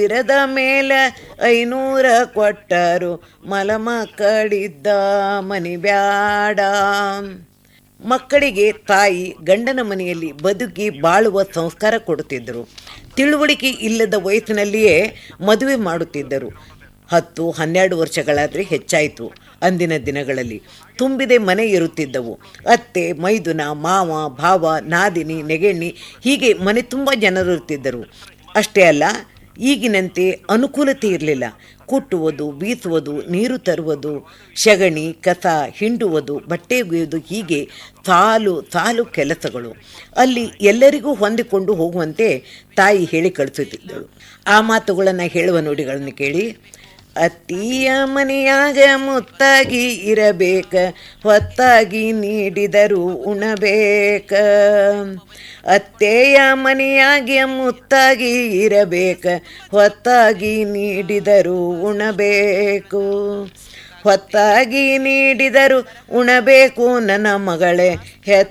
ಇರದ ಮೇಲೆ ಐನೂರ ಕೊಟ್ಟರು ಮಲಮ ಕಡಿದ್ದ ಮನಿ ಬ್ಯಾಡ ಮಕ್ಕಳಿಗೆ ತಾಯಿ ಗಂಡನ ಮನೆಯಲ್ಲಿ ಬದುಕಿ ಬಾಳುವ ಸಂಸ್ಕಾರ ಕೊಡುತ್ತಿದ್ದರು ತಿಳುವಳಿಕೆ ಇಲ್ಲದ ವಯಸ್ಸಿನಲ್ಲಿಯೇ ಮದುವೆ ಮಾಡುತ್ತಿದ್ದರು ಹತ್ತು ಹನ್ನೆರಡು ವರ್ಷಗಳಾದರೆ ಹೆಚ್ಚಾಯಿತು ಅಂದಿನ ದಿನಗಳಲ್ಲಿ ತುಂಬಿದೆ ಮನೆ ಇರುತ್ತಿದ್ದವು ಅತ್ತೆ ಮೈದುನ ಮಾವ ಭಾವ ನಾದಿನಿ ನೆಗೆಣ್ಣಿ ಹೀಗೆ ಮನೆ ತುಂಬ ಜನರು ಇರುತ್ತಿದ್ದರು ಅಷ್ಟೇ ಅಲ್ಲ ಈಗಿನಂತೆ ಅನುಕೂಲತೆ ಇರಲಿಲ್ಲ ಕುಟ್ಟುವುದು ಬೀಸುವುದು ನೀರು ತರುವುದು ಸಗಣಿ ಕಸ ಹಿಂಡುವುದು ಬಟ್ಟೆ ಒಗೆಯುವುದು ಹೀಗೆ ಸಾಲು ಸಾಲು ಕೆಲಸಗಳು ಅಲ್ಲಿ ಎಲ್ಲರಿಗೂ ಹೊಂದಿಕೊಂಡು ಹೋಗುವಂತೆ ತಾಯಿ ಹೇಳಿ ಕಳಿಸುತ್ತಿದ್ದಳು ಆ ಮಾತುಗಳನ್ನು ಹೇಳುವ ನುಡಿಗಳನ್ನು ಕೇಳಿ ಅತ್ತಿಯ ಮನೆಯಾಗ ಮುತ್ತಾಗಿ ಇರಬೇಕ ಹೊತ್ತಾಗಿ ನೀಡಿದರು ಉಣಬೇಕ ಅತ್ತೆಯ ಮನೆಯಾಗೆ ಮುತ್ತಾಗಿ ಇರಬೇಕ ಹೊತ್ತಾಗಿ ನೀಡಿದರು ಉಣಬೇಕು ಹೊತ್ತಾಗಿ ನೀಡಿದರು ಉಣಬೇಕು ನನ್ನ ಮಗಳೇ ಹೆತ್ತ